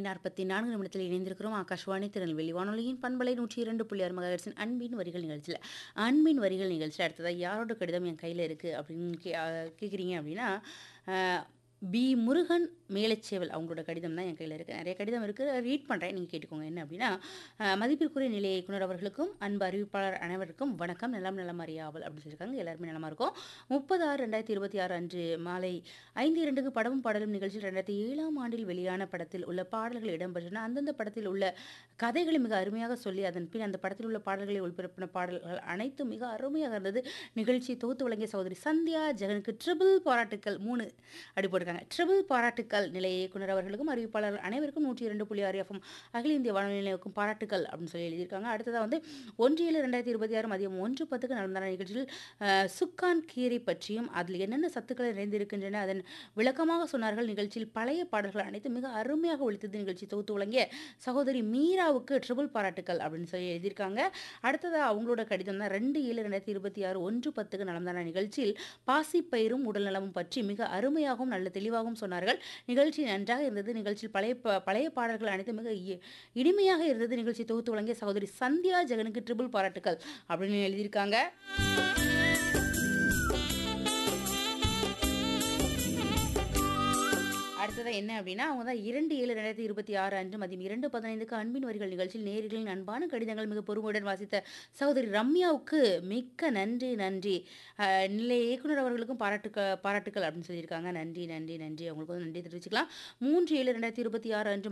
நாற்பத்தி நான்கு நிமிடத்தில் இணைந்திருக்கிறோம் ஆகாஷ்வாணி திருநெல்வேலி வானொலியின் பண்பலை நூற்றி இரண்டு புள்ளி ஆறு மகாஹெர்ட்ஸின் அன்பின் வரிகள் நிகழ்ச்சியில் அன்பின் வரிகள் நிகழ்ச்சியில் அடுத்ததாக யாரோட கடிதம் என் கையில் இருக்குது அப்படின்னு கே கேட்குறீங்க அப்படின்னா அஹ், பி முருகன் மேலச்சேவல் அவங்களோட கடிதம் தான் என் கையில் இருக்குது நிறைய கடிதம் இருக்குது ரீட் பண்ணுறேன் நீங்கள் கேட்டுக்கோங்க என்ன அப்படின்னா அஹ், மதிப்பிற்குரிய நிலைய இயக்குனர் அவர்களுக்கும் அன்பு அறிவிப்பாளர் அனைவருக்கும் வணக்கம் நலம் நலம் அறியாவல் அப்படின்னு சொல்லியிருக்காங்க எல்லாருமே நலமா இருக்கும் முப்பது ஆறு ரெண்டாயிரத்தி இருபத்தி ஆறு அன்று மாலை ஐந்து இரண்டுக்கு படமும் பாடலும் நிகழ்ச்சியில் ரெண்டாயிரத்தி ஏழாம் ஆண்டில் வெளியான படத்தில் உள்ள பாடல்கள் இடம்பெற்றன அந்தந்த படத்தில் உள்ள கதைகளை மிக அருமையாக சொல்லி அதன் பின் அந்த படத்தில் உள்ள பாடல்களை ஒளிபரப்பின பாடல்கள் அனைத்தும் மிக அருமையாக இருந்தது நிகழ்ச்சி தொகுத்து வழங்கிய சகோதரி சந்தியா ஜெகனுக்கு ட்ரிபிள் பாராட்டுக்கள் மூணு அப்படி போட்டிருக்காங்க ட்ரிபிள் பாராட்டுக்கள் நிலைய இயக்குனர் அவர்களுக்கும் அறிவிப்பாளர்கள் அனைவருக்கும் நூற்றி இரண்டு புள்ளி ஆறு எஃப்எம் அகில இந்திய வானொலி நிலையக்கும் பாராட்டுக்கள் அப்படின்னு சொல்லி எழுதியிருக்காங்க அடுத்ததாக வந்து ஒன்று ஏழு ரெண்டாயிரத்தி இருபத்தி ஆறு மதியம் ஒன்று பத்துக்கு நடந்தான நிகழ்ச்சியில் அஹ், சுக்கான் கீரை பற்றியும் அதில் என்னென்ன சத்துக்கள் நிறைந்திருக்கின்றன அதன் விளக்கமாக சொன்னார்கள் நிகழ்ச்சியில் பழைய பாடல்கள் அனைத்தும் மிக அருமையாக ஒழித்தது நிகழ்ச்சி தொகுத்து வழங்கிய சகோதரி மீராவுக்கு ட்ரிபிள் பாராட்டுக்கள் அப்படின்னு சொல்லி எழுதியிருக்காங்க அடுத்ததாக அவங்களோட கடிதம் தான் ரெண்டு ஏழு ரெண்டாயிரத்தி இருபத்தி ஆறு ஒன்று பத்துக்கு நடந்தான நிகழ்ச்சியில் பாசிப்பயிரும் உடல்நலமும் பற்றி மிக அருமையாகவும் நல்ல தெளிவாகவும் சொன்னார்கள் நிகழ்ச்சி நன்றாக இருந்தது நிகழ்ச்சியில் பழைய ப- பழைய பாடல்கள் அனைத்தும் மிக இ- இனிமையாக இருந்தது நிகழ்ச்சி தொகுத்து வழங்கிய சகோதரி சந்தியா ஜெகனுக்கு ட்ரிபிள் பாராட்டுக்கள் அப்படின்னு எழுதியிருக்காங்க அடுத்ததாக என்ன அப்படின்னா அவங்க தான் இரண்டு ஏழு ரெண்டாயிரத்தி இருபத்தி ஆறு அன்று மதியம் இரண்டு பதினைந்துக்கு அன்பின் வரிகள் நிகழ்ச்சியில் நேயர்களின் அன்பான கடிதங்கள் மிக பொறுமையுடன் வாசித்த சகோதரி ரம்யாவுக்கு மிக்க நன்றி நன்றி அஹ், நிலைய இயக்குனர் அவர்களுக்கும் பாராட்டுக்க பாராட்டுக்கள் அப்படின்னு சொல்லியிருக்காங்க நன்றி நன்றி நன்றி அவங்களுக்கு வந்து நன்றி தெரிவிச்சுக்கலாம் மூன்று ஏழு ரெண்டாயிரத்தி இருபத்தி ஆறு அன்று